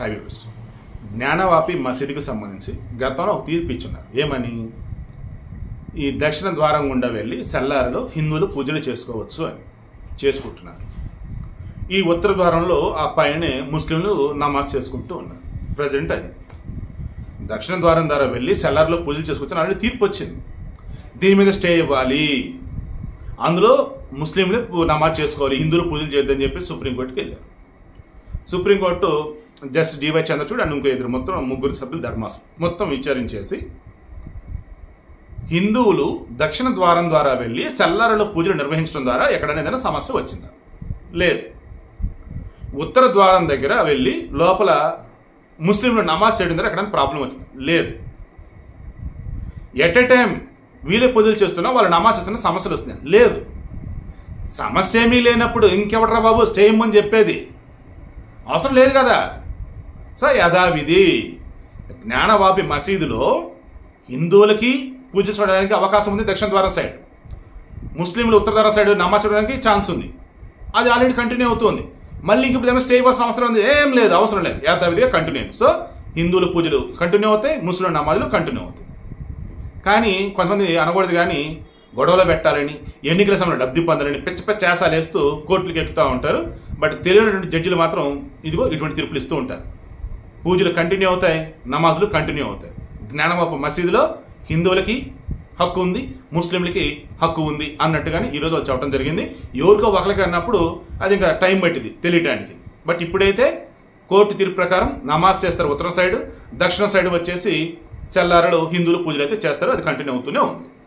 highways Gyanvapi మసీదుకు సంబంధించి గతంలో ఒక తీర్పు ఇచ్చున్నారు ఏమని ఈ దక్షిణ ద్వారం గుండా వెళ్ళి సెల్లారిలో హిందువులు పూజలు చేసుకోవచ్చు అని చేసుకుంటున్నారు ఈ ఉత్తర ద్వారంలో ఆ పైనే ముస్లింలు నమాజ్ చేసుకుంటూ ఉన్నారు ప్రజెంట్ అది దక్షిణ ద్వారం ద్వారా వెళ్ళి సెల్లార్లో పూజలు చేసుకోవచ్చు అని తీర్పు వచ్చింది దీని మీద స్టే ఇవ్వాలి అందులో ముస్లింలు పూ- నమాజ్ చేసుకోవాలి హిందువులు పూజలు చేయొద్దని చెప్పి సుప్రీంకోర్టుకి వెళ్ళారు supreme court just D Y Chandrachud and ఇంకో ఇద్దరు మొత్తం ముగ్గురు సభ్యులు ధర్మాసం మొత్తం విచారించేసి హిందువులు దక్షిణ ద్వారం ద్వారా వెళ్ళి సెల్లారలో పూజలు నిర్వహించడం ద్వారా ఎక్కడైనా ఏదైనా సమస్య వచ్చిందా లేదు ఉత్తర ద్వారం దగ్గర వెళ్ళి లోపల ముస్లింలు నమాజ్ చేయడం ద్వారా ఎక్కడైనా ప్రాబ్లం వచ్చింది లేదు ఎట్ ఎ టైం వీళ్ళే పూజలు చేస్తున్నా వాళ్ళు నమాజ్ చేస్తున్న సమస్యలు వస్తున్నాయి లేదు సమస్య ఏమీ లేనప్పుడు ఇంకెవడరా బాబు స్టే ఇమ్మని చెప్పేది అవసరం లేదు కదా సో యథావిధి జ్ఞానవాపి మసీదులో హిందువులకి పూజ చేయడానికి అవకాశం ఉంది దక్షిణ ద్వారం సైడ్ ముస్లింలు ఉత్తర ద్వారం సైడ్ నమాజ్ చేయడానికి ఛాన్స్ ఉంది అది ఆల్రెడీ కంటిన్యూ అవుతుంది మళ్ళీ ఇంక ఇప్పుడు స్టే ఇవ్వాల్సిన అవసరం ఉంది ఏం లేదు అవసరం లేదు యథావిధిగా కంటిన్యూ అయింది సో హిందువుల పూజలు కంటిన్యూ అవుతాయి ముస్లిం నమాజులు కంటిన్యూ అవుతాయి కానీ కొంతమంది అనకూడదు కానీ గొడవలు పెట్టాలని ఎన్నికల సమయంలో లబ్ధి పొందాలని పిచ్చ పిచ్చ చేసాలు వేస్తూ కోర్టులకు ఎక్కుతూ ఉంటారు బట్ తెలియనటువంటి జడ్జిలు మాత్రం ఇదిగో ఇటువంటి తీర్పులు ఇస్తూ ఉంటారు పూజలు కంటిన్యూ అవుతాయి నమాజులు కంటిన్యూ అవుతాయి జ్ఞానవాప మసీదులో హిందువులకి హక్కు ఉంది ముస్లింలకి హక్కు ఉంది అన్నట్టుగానే ఈరోజు వాళ్ళు చెప్పడం జరిగింది ఎవరికో ఒకరికి అన్నప్పుడు అది ఇంకా టైం పట్టింది తెలియటానికి బట్ ఇప్పుడైతే కోర్టు తీర్పు ప్రకారం నమాజ్ చేస్తారు ఉత్తర సైడ్ దక్షిణ సైడ్ వచ్చేసి సెల్లారలో హిందువులు పూజలు అయితే చేస్తారు అది కంటిన్యూ అవుతూనే ఉంది